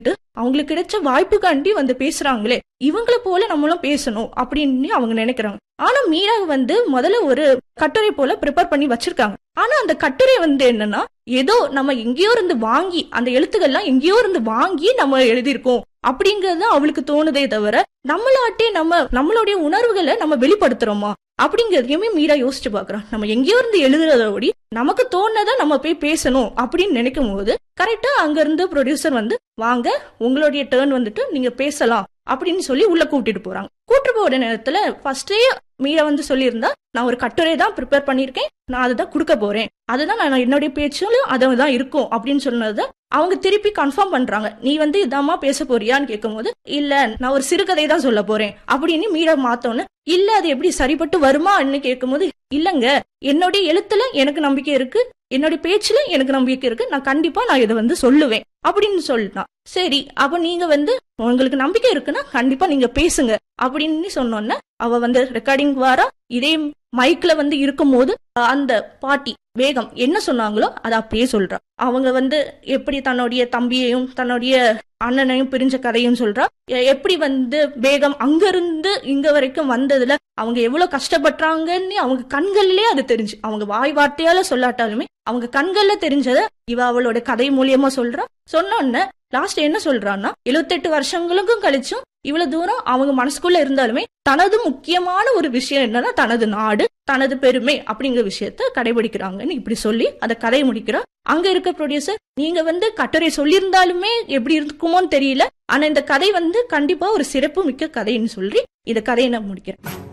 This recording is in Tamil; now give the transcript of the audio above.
அவங்களுக்கு கிடைச்ச வாய்ப்புக்காண்டி வந்து பேசுறாங்களே இவங்கள போல நம்மளும் பேசணும் அப்படின்னு அவங்க நினைக்கிறாங்க ஆனா மீரா வந்து முதல்ல ஒரு கட்டுரை போல ப்ரிப்பேர் பண்ணி வச்சிருக்காங்க ஆனா அந்த கட்டுரை வந்து என்னன்னா ஏதோ நம்ம எங்கேயோ இருந்து வாங்கி அந்த எழுத்துக்கள்லாம் எங்கேயோ இருந்து வாங்கி நம்ம எழுதியிருக்கோம் அப்படிங்கறது அவளுக்கு தோணுதே தவிர நம்மளாட்டே நம்ம நம்மளுடைய உணர்வுகளை நம்ம வெளிப்படுத்துறோமா அப்படிங்கறதையுமே மீரா யோசிச்சு பாக்குறோம் நம்ம எங்கேயோ இருந்து எழுதுறதோடி நமக்கு தோணுனதை நம்ம போய் பேசணும் அப்படின்னு நினைக்கும் போது கரெக்டா அங்க இருந்து ப்ரொடியூசர் வந்து வாங்க உங்களுடைய டேர்ன் வந்துட்டு நீங்க பேசலாம் அப்படின்னு சொல்லி உள்ள கூட்டிட்டு போறாங்க கூட்டு போற நேரத்துல ஃபர்ஸ்டே மீரா வந்து சொல்லியிருந்தா நான் ஒரு கட்டுரை தான் ப்ரிப்பேர் பண்ணிருக்கேன் நான் அதை தான் கொடுக்க போறேன் அதுதான் நான் என்னுடைய பேச்சும் அதை தான் இருக்கும் அப்படின்னு சொன்னதை அவங்க திருப்பி கன்ஃபார்ம் பண்றாங்க நீ வந்து இதாம்மா பேச போறியான்னு கேட்கும்போது இல்ல நான் ஒரு சிறுகதை தான் சொல்ல போறேன் அப்படின்னு மீரா மாத்தோன்னு இல்ல அது எப்படி சரிப்பட்டு வருமான்னு கேட்கும்போது இல்லங்க என்னுடைய எழுத்துல எனக்கு நம்பிக்கை இருக்கு என்னுடைய பேச்சுல எனக்கு நம்பிக்கை இருக்கு நான் கண்டிப்பா நான் இதை வந்து சொல்லுவேன் அப்படின்னு சொல்லிட்டான் சரி அப்ப நீங்க வந்து உங்களுக்கு நம்பிக்கை இருக்குன்னா கண்டிப்பா நீங்க பேசுங்க அப்படின்னு சொன்னோன்ன அவ வந்து ரெக்கார்டிங் வாரா இதே மைக்ல வந்து இருக்கும்போது அந்த பாட்டி வேகம் என்ன சொன்னாங்களோ அதை அப்படியே சொல்றா அவங்க வந்து எப்படி தன்னுடைய தம்பியையும் தன்னுடைய அண்ணனையும் பிரிஞ்ச கதையும் சொல்றா எ- எப்படி வந்து வேகம் அங்க இருந்து இங்க வரைக்கும் வந்ததுல அவங்க எவ்வளவு கஷ்டப்பட்டாங்கன்னு அவங்க கண்கள்லயே அது தெரிஞ்சு அவங்க வாய் வார்த்தையால சொல்லாட்டாலுமே அவங்க கண்கள்ல தெரிஞ்சத இவ அவளோட கதை மூலியமா சொல்றா சொன்னோன்ன லாஸ்ட் என்ன சொல்றான்னா எழுபத்தெட்டு வருஷங்களுக்கும் கழிச்சும் இவ்வளவு தூரம் அவங்க மனசுக்குள்ள இருந்தாலுமே தனது முக்கியமான ஒரு விஷயம் என்னன்னா தனது நாடு தனது பெருமை அப்படிங்கிற விஷயத்த கடைபிடிக்கிறாங்கன்னு இப்படி சொல்லி அந்த கதையை முடிக்கிறா அங்க இருக்க ப்ரொடியூசர் நீங்க வந்து கட்டுரை சொல்லியிருந்தாலுமே எப்படி இருக்குமோன்னு தெரியல ஆனா இந்த கதை வந்து கண்டிப்பா ஒரு சிறப்பு மிக்க கதைன்னு சொல்லி இந்த கதையை நான் முடிக்கிறேன்